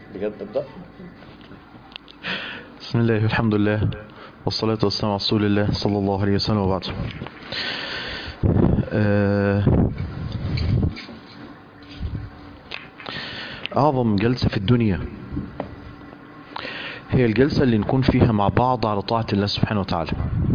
بجد ابدا بسم الله والحمد لله والصلاة والسلام على رسول الله صلى الله عليه وسلم وبعد آه، أعظم جلسة في الدنيا هي الجلسة اللي نكون فيها مع بعض على طاعة الله سبحانه وتعالى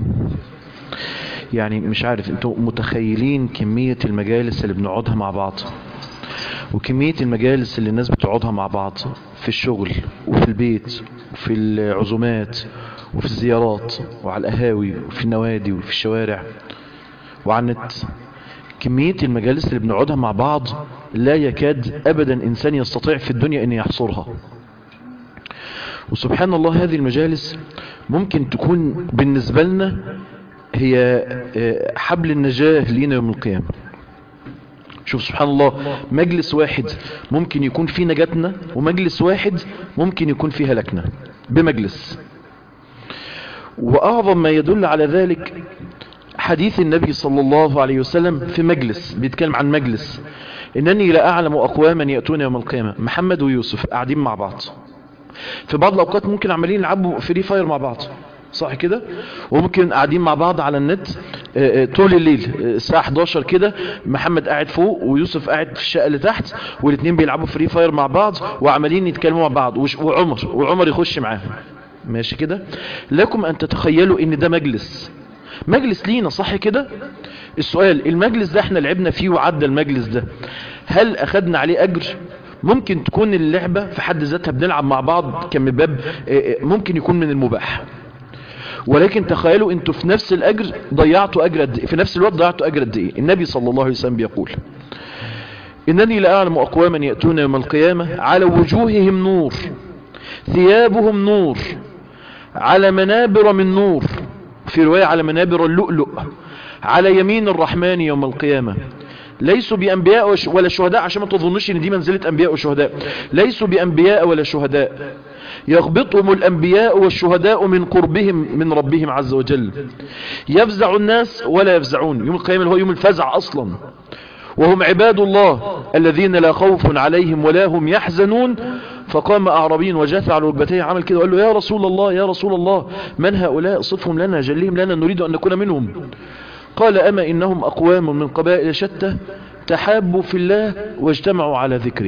يعني مش عارف انتوا متخيلين كمية المجالس اللي بنقعدها مع بعض وكمية المجالس اللي الناس بتقعدها مع بعض في الشغل وفي البيت وفي العزومات وفي الزيارات وعلى القهاوي وفي النوادي وفي الشوارع وعلى النت كمية المجالس اللي بنقعدها مع بعض لا يكاد أبدا إنسان يستطيع في الدنيا أن يحصرها وسبحان الله هذه المجالس ممكن تكون بالنسبة لنا هي آه، حبل النجاة لينا يوم القيامة شوف سبحان الله مجلس واحد ممكن يكون فيه نجاتنا ومجلس واحد ممكن يكون فيه هلكنا بمجلس وأعظم ما يدل على ذلك حديث النبي صلى الله عليه وسلم في مجلس بيتكلم عن مجلس إنني لا أعلم أقواما يأتون يوم القيامة محمد ويوسف قاعدين مع بعض في بعض الأوقات ممكن عمالين يلعبوا فري فاير مع بعض صح كده وممكن قاعدين مع بعض على النت آه، آه، طول الليل آه، الساعة 11 كده محمد قاعد فوق ويوسف قاعد في الشقة اللي تحت والاثنين بيلعبوا فري فاير مع بعض وعمالين يتكلموا مع بعض وش- وعمر وعمر يخش معاهم ماشي كده لكم أن تتخيلوا ان ده مجلس مجلس لينا صح كده السؤال المجلس ده احنا لعبنا فيه وعدى المجلس ده هل اخدنا عليه اجر ممكن تكون اللعبة في حد ذاتها بنلعب مع بعض كان من باب اه، اه، ممكن يكون من المباح ولكن تخيلوا انتوا في نفس الاجر ضيعتوا اجر قد إيه؟ في نفس الوقت ضيعتوا اجر قد ايه النبي صلى الله عليه وسلم بيقول انني لا اعلم اقواما ياتون يوم القيامه على وجوههم نور ثيابهم نور على منابر من نور في روايه على منابر اللؤلؤ على يمين الرحمن يوم القيامه ليسوا بأنبياء وش- ولا شهداء عشان ما تظنوش ان دي منزلة أنبياء وشهداء ليسوا بأنبياء ولا شهداء يغبطهم الأنبياء والشهداء من قربهم من ربهم عز وجل يفزع الناس ولا يفزعون يوم القيامة اللي هو يوم الفزع أصلا وهم عباد الله الذين لا خوف عليهم ولا هم يحزنون فقام أعرابي وجاث على ركبتيه عمل كده وقال له يا رسول الله يا رسول الله من هؤلاء صفهم لنا جلهم لنا نريد أن نكون منهم قال أما إنهم أقوام من قبائل شتى تحابوا في الله واجتمعوا على ذكره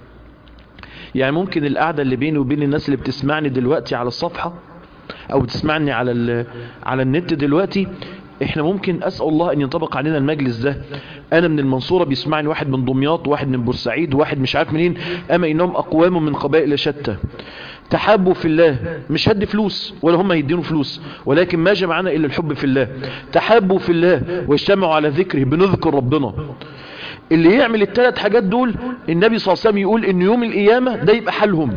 يعني ممكن القعدة اللي بيني وبين الناس اللي بتسمعني دلوقتي على الصفحة او بتسمعني على ال- على النت دلوقتي احنا ممكن اسال الله ان ينطبق علينا المجلس ده انا من المنصوره بيسمعني واحد من دمياط وواحد من بورسعيد وواحد مش عارف منين اما انهم اقوام من قبائل شتى تحابوا في الله مش هدي فلوس ولا هم يدينوا فلوس ولكن ما جمعنا الا الحب في الله تحابوا في الله واجتمعوا على ذكره بنذكر ربنا اللي يعمل الثلاث حاجات دول النبي صلى الله عليه وسلم يقول ان يوم القيامه ده يبقى حالهم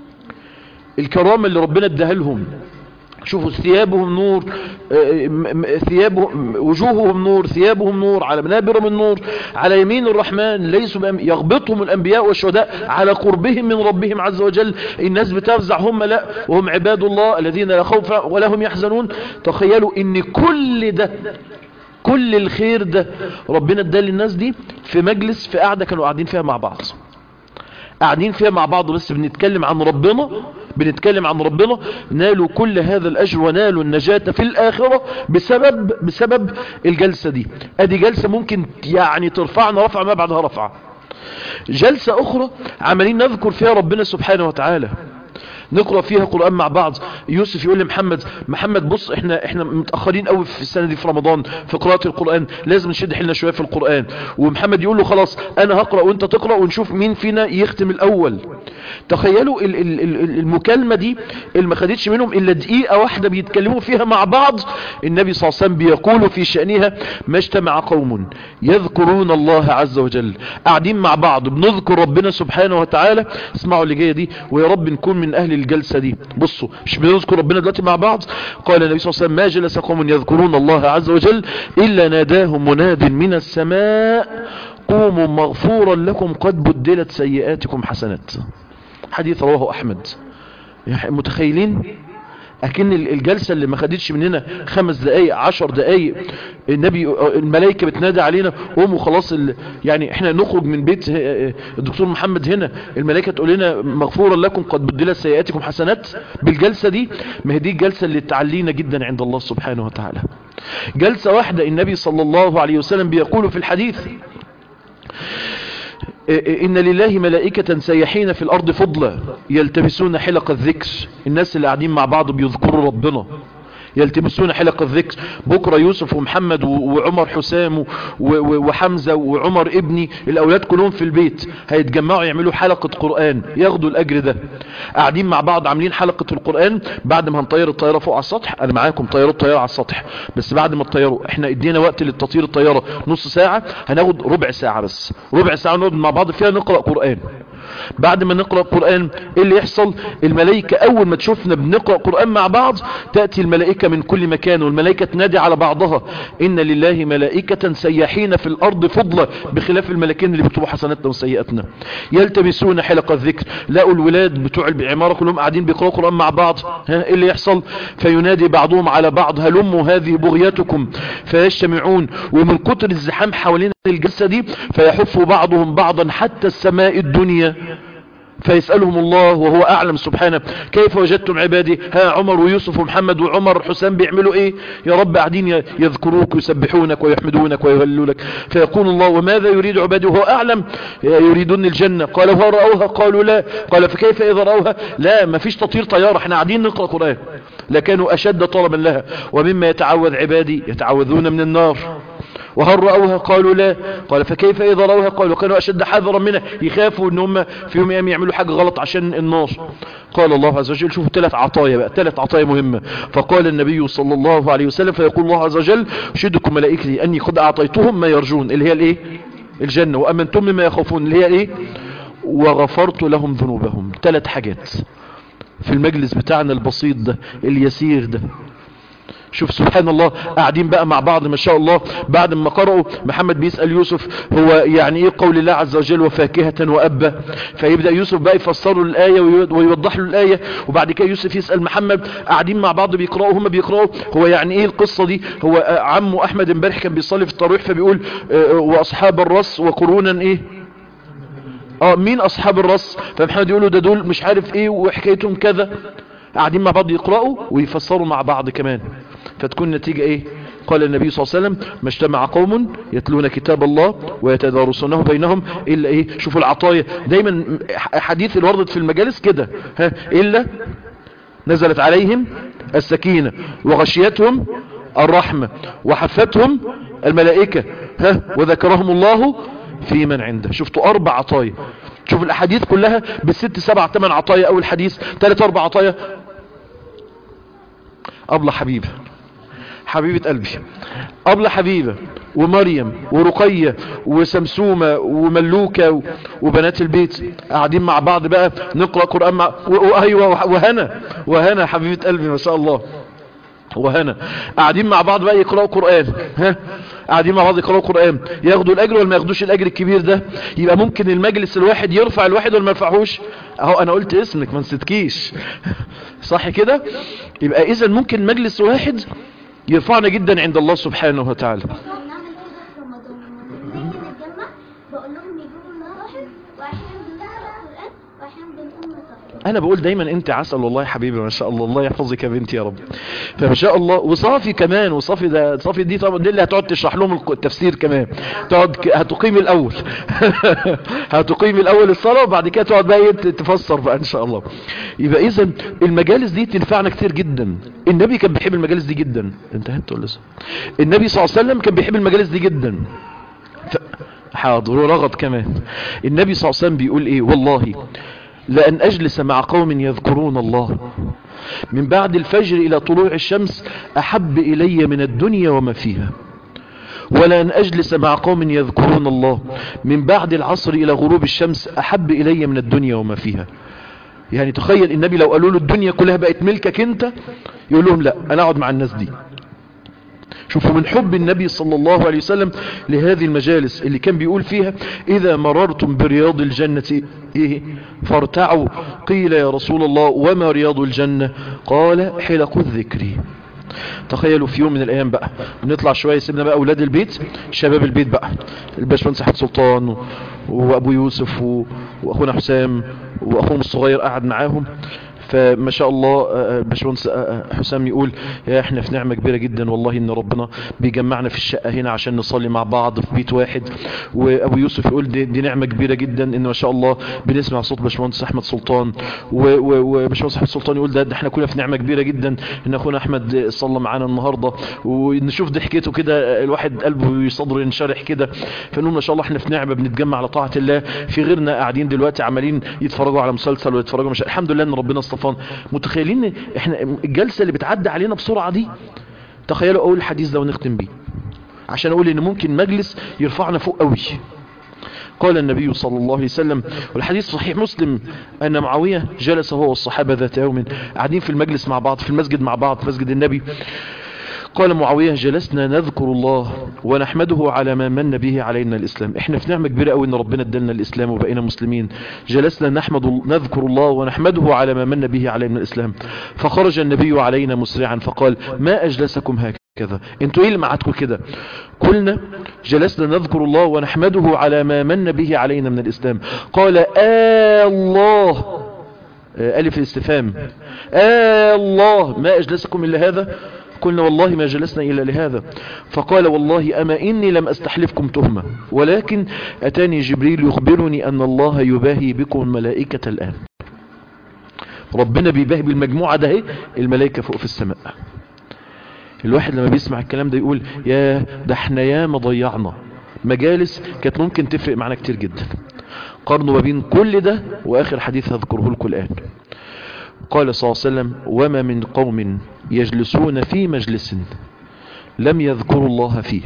الكرامه اللي ربنا اداها لهم شوفوا ثيابهم نور آه، م- م- ثيابهم وجوههم نور ثيابهم نور على منابر من نور على يمين الرحمن ليسوا بأم- يغبطهم الأنبياء والشهداء على قربهم من ربهم عز وجل الناس بتفزع هم لا وهم عباد الله الذين لا خوف ولا هم يحزنون تخيلوا ان كل ده كل الخير ده ربنا اداه للناس دي في مجلس في قعده كانوا قاعدين فيها مع بعض قاعدين فيها مع بعض بس بنتكلم عن ربنا بنتكلم عن ربنا نالوا كل هذا الأجر ونالوا النجاة في الآخرة بسبب بسبب الجلسة دي ادي جلسة ممكن يعني ترفعنا رفع ما بعدها رفعة جلسة أخرى عمالين نذكر فيها ربنا سبحانه وتعالى نقرأ فيها قرآن مع بعض يوسف يقول لمحمد محمد بص احنا احنا متأخرين قوي في السنة دي في رمضان في قراءة القرآن لازم نشد حيلنا شوية في القرآن ومحمد يقول له خلاص انا هقرأ وانت تقرأ ونشوف مين فينا يختم الاول تخيلوا ال- ال- ال- المكالمة دي اللي ما خدتش منهم الا دقيقة واحدة بيتكلموا فيها مع بعض النبي صلى الله عليه وسلم بيقول في شأنها ما اجتمع قوم يذكرون الله عز وجل قاعدين مع بعض بنذكر ربنا سبحانه وتعالى اسمعوا اللي جايه دي ويا رب نكون من اهل الجلسة دي بصوا مش بنذكر ربنا دلوقتي مع بعض قال النبي صلى الله عليه وسلم ما جلس قوم يذكرون الله عز وجل الا ناداهم مناد من السماء قوموا مغفورا لكم قد بدلت سيئاتكم حسنات حديث رواه احمد يعني متخيلين اكن الجلسة اللي ما خدتش مننا خمس دقايق عشر دقايق النبي الملائكة بتنادى علينا قوموا خلاص ال... يعني احنا نخرج من بيت الدكتور محمد هنا الملائكة تقول لنا مغفورا لكم قد بدلت سيئاتكم حسنات بالجلسة دي ما هي دي الجلسة اللي تعلينا جدا عند الله سبحانه وتعالى جلسة واحدة النبي صلى الله عليه وسلم بيقول في الحديث إن لله ملائكة سيحين في الأرض فضلا يلتمسون حلق الذكر الناس اللي قاعدين مع بعض بيذكروا ربنا يلتمسون حلق الذكر بكرة يوسف ومحمد وعمر حسام وحمزة وعمر ابني الأولاد كلهم في البيت هيتجمعوا يعملوا حلقة قرآن ياخدوا الأجر ده قاعدين مع بعض عاملين حلقة القرآن بعد ما هنطير الطيارة فوق على السطح أنا معاكم طيروا الطيارة على السطح بس بعد ما تطيروا احنا ادينا وقت للتطير الطيارة نص ساعة هناخد ربع ساعة بس ربع ساعة نقعد مع بعض فيها نقرأ قرآن بعد ما نقرأ القرآن ايه اللي يحصل الملائكة اول ما تشوفنا بنقرأ قرآن مع بعض تأتي الملائكة من كل مكان والملائكة تنادي على بعضها ان لله ملائكة سياحين في الارض فضلة بخلاف الملائكين اللي بيكتبوا حسناتنا وسيئاتنا يلتمسون حلق الذكر لقوا الولاد بتوع العمارة كلهم قاعدين بيقرأوا قرآن مع بعض ها ايه اللي يحصل فينادي بعضهم على بعض هلموا هذه بغيتكم فيجتمعون ومن كتر الزحام حوالين الجلسة دي فيحف بعضهم بعضا حتى السماء الدنيا فيسألهم الله وهو أعلم سبحانه كيف وجدتم عبادي ها عمر ويوسف ومحمد وعمر حسام بيعملوا ايه يا رب قاعدين يذكروك ويسبحونك ويحمدونك ويهللك فيقول الله وماذا يريد عبادي وهو أعلم يريدون الجنة قال وهو رأوها قالوا لا قال فكيف إذا رأوها لا ما فيش تطير طيارة احنا قاعدين نقرأ قرآن لكانوا أشد طلبا لها ومما يتعوذ عبادي يتعوذون من النار وهل رأوها قالوا لا قال فكيف إذا رأوها قالوا كانوا أشد حذرا منها يخافوا ان هم في يوم أيام يعملوا حاجة غلط عشان النار قال الله عز وجل شوفوا ثلاث عطايا بقى ثلاث عطايا مهمة فقال النبي صلى الله عليه وسلم فيقول الله عز وجل شدكم ملائكتي أني قد أعطيتهم ما يرجون اللي هي الايه الجنة وأمنتم مما يخافون اللي هي الايه وغفرت لهم ذنوبهم ثلاث حاجات في المجلس بتاعنا البسيط ده اليسير ده شوف سبحان الله قاعدين بقى مع بعض ما شاء الله بعد ما قرأوا محمد بيسأل يوسف هو يعني ايه قول الله عز وجل وفاكهة وأبا فيبدأ يوسف بقى يفسر له الآية ويوضح له الآية وبعد كده يوسف يسأل محمد قاعدين مع بعض بيقرأوا هم بيقرأوا هو يعني ايه القصة دي هو عمه أحمد امبارح كان بيصلي في التراويح فبيقول وأصحاب الرس وقرونا ايه اه مين اصحاب الرس فمحمد يقولوا ده دول مش عارف ايه وحكايتهم كذا قاعدين مع بعض يقرأوا ويفسروا مع بعض كمان فتكون النتيجة ايه قال النبي صلى الله عليه وسلم ما اجتمع قوم يتلون كتاب الله ويتدارسونه بينهم إلا ايه شوفوا العطايا دايما حديث الوردة في المجالس كده ها إلا نزلت عليهم السكينة وغشيتهم الرحمة وحفتهم الملائكة ها وذكرهم الله في من عنده شفتوا أربع عطايا شوف الأحاديث كلها بالست سبع ثمان عطايا أول حديث ثلاث أربع عطايا أبلة حبيبة حبيبة قلبي أبلة حبيبة ومريم ورقية وسمسومة وملوكة وبنات البيت قاعدين مع بعض بقى نقرأ قرآن مع وأيوة وهنا وهنا حبيبة قلبي ما شاء الله وهنا قاعدين مع بعض بقى يقرأوا قرآن ها قاعدين مع بعض يقرأوا قرآن ياخدوا الأجر ولا ما ياخدوش الأجر الكبير ده يبقى ممكن المجلس الواحد يرفع الواحد ولا ما يرفعهوش اهو انا قلت اسمك ما نسيتكيش صح كده يبقى اذا ممكن مجلس واحد يرفعنا جدا عند الله سبحانه وتعالى انا بقول دايما انت عسل والله يا حبيبي ما شاء الله الله يحفظك يا بنتي يا رب فما شاء الله وصافي كمان وصافي ده صافي دي طبعا دي اللي هتقعد تشرح لهم التفسير كمان تقعد هتقيم الاول هتقيم الاول الصلاه وبعد كده تقعد بقى تفسر بقى ان شاء الله يبقى اذا المجالس دي تنفعنا كتير جدا النبي كان بيحب المجالس دي جدا انتهت ولا لسه النبي صلى الله عليه وسلم كان بيحب المجالس دي جدا ف... حاضر ورغد كمان النبي صلى الله عليه وسلم بيقول ايه والله لأن أجلس مع قوم يذكرون الله من بعد الفجر إلى طلوع الشمس أحب إلي من الدنيا وما فيها ولأن أجلس مع قوم يذكرون الله من بعد العصر إلى غروب الشمس أحب إلي من الدنيا وما فيها يعني تخيل النبي لو قالوا له الدنيا كلها بقت ملكك انت يقول لهم لا أنا أقعد مع الناس دي شوفوا من حب النبي صلى الله عليه وسلم لهذه المجالس اللي كان بيقول فيها إذا مررتم برياض الجنة إيه فارتعوا قيل يا رسول الله وما رياض الجنة قال حلق الذكر تخيلوا في يوم من الايام بقى بنطلع شويه سيبنا بقى اولاد البيت شباب البيت بقى الباشمهندس احمد سلطان و... وابو يوسف و... واخونا حسام واخوهم الصغير قاعد معاهم فما شاء الله باشمهندس حسام يقول يا احنا في نعمه كبيره جدا والله ان ربنا بيجمعنا في الشقه هنا عشان نصلي مع بعض في بيت واحد وابو يوسف يقول دي, دي نعمه كبيره جدا ان ما شاء الله بنسمع صوت باشمهندس احمد سلطان وباشمهندس احمد سلطان يقول ده, ده احنا كنا في نعمه كبيره جدا ان اخونا احمد صلى معانا النهارده ونشوف ضحكته كده الواحد قلبه صدره ينشرح كده فنقول ما شاء الله احنا في نعمه بنتجمع على طاعه الله في غيرنا قاعدين دلوقتي عمالين يتفرجوا على مسلسل ويتفرجوا مش الحمد لله ان ربنا اصطفانا متخيلين احنا الجلسه اللي بتعدي علينا بسرعه دي تخيلوا اول الحديث ده ونختم بيه عشان اقول ان ممكن مجلس يرفعنا فوق قوي قال النبي صلى الله عليه وسلم والحديث صحيح مسلم أن معاوية جلس هو والصحابة ذات يوم قاعدين في المجلس مع بعض في المسجد مع بعض في مسجد النبي قال معاوية جلسنا نذكر الله ونحمده على ما من به علينا الإسلام احنا في نعمة كبيرة قوي ان ربنا ادلنا الإسلام وبقينا مسلمين جلسنا نحمد نذكر الله ونحمده على ما من به علينا الإسلام فخرج النبي علينا مسرعا فقال ما أجلسكم هكذا انتوا ايه اللي معادكم كده قلنا جلسنا نذكر الله ونحمده على ما من به علينا من الإسلام قال آه الله ألف الاستفهام آه الله ما أجلسكم إلا هذا قلنا والله ما جلسنا إلا لهذا فقال والله أما إني لم أستحلفكم تهمة ولكن أتاني جبريل يخبرني أن الله يباهي بكم الملائكة الآن ربنا بيباهي بالمجموعة ده الملائكة فوق في السماء الواحد لما بيسمع الكلام ده يقول يا ده احنا يا ما ضيعنا مجالس كانت ممكن تفرق معنا كتير جدا قارنوا ما بين كل ده واخر حديث هذكره لكم الان قال صلى الله عليه وسلم وما من قوم يجلسون في مجلس لم يذكروا الله فيه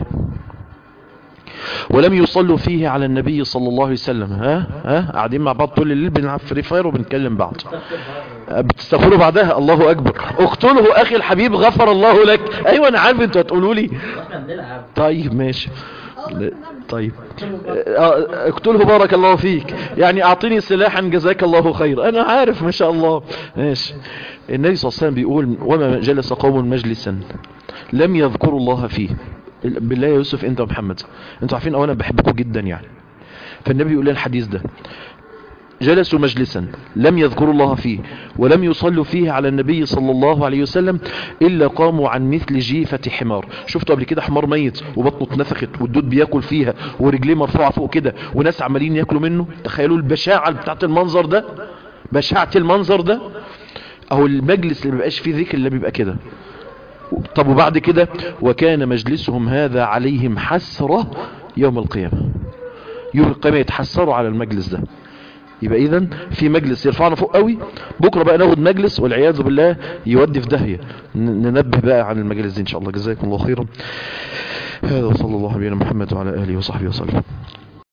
ولم يصلوا فيه على النبي صلى الله عليه وسلم ها ها قاعدين مع بعض طول الليل بنلعب فري فاير وبنكلم بعض بتستغفروا بعدها الله اكبر اقتله اخي الحبيب غفر الله لك ايوه انا عارف انتوا هتقولوا لي طيب ماشي طيب اقتله بارك الله فيك يعني اعطيني سلاحا جزاك الله خير انا عارف ما شاء الله ماشي النبي صلى الله عليه وسلم بيقول وما جلس قوم مجلسا لم يذكروا الله فيه بالله يا يوسف انت ومحمد انتوا عارفين اولا بحبكم جدا يعني فالنبي يقول لنا الحديث ده جلسوا مجلسا لم يذكروا الله فيه ولم يصلوا فيه على النبي صلى الله عليه وسلم إلا قاموا عن مثل جيفة حمار شفتوا قبل كده حمار ميت وبطنه اتنفخت والدود بياكل فيها ورجليه مرفوعة فوق كده وناس عمالين ياكلوا منه تخيلوا البشاعة بتاعت المنظر ده بشاعة المنظر ده اهو المجلس اللي بيبقاش فيه ذكر اللي بيبقى كده طب وبعد كده وكان مجلسهم هذا عليهم حسرة يوم القيامة يوم القيامة يتحسروا على المجلس ده يبقى اذا في مجلس يرفعنا فوق قوي بكرة بقى ناخد مجلس والعياذ بالله يودي في داهية ننبه بقى عن المجلس دي ان شاء الله جزاكم الله خيرا هذا وصلى الله على محمد وعلى اله وصحبه وسلم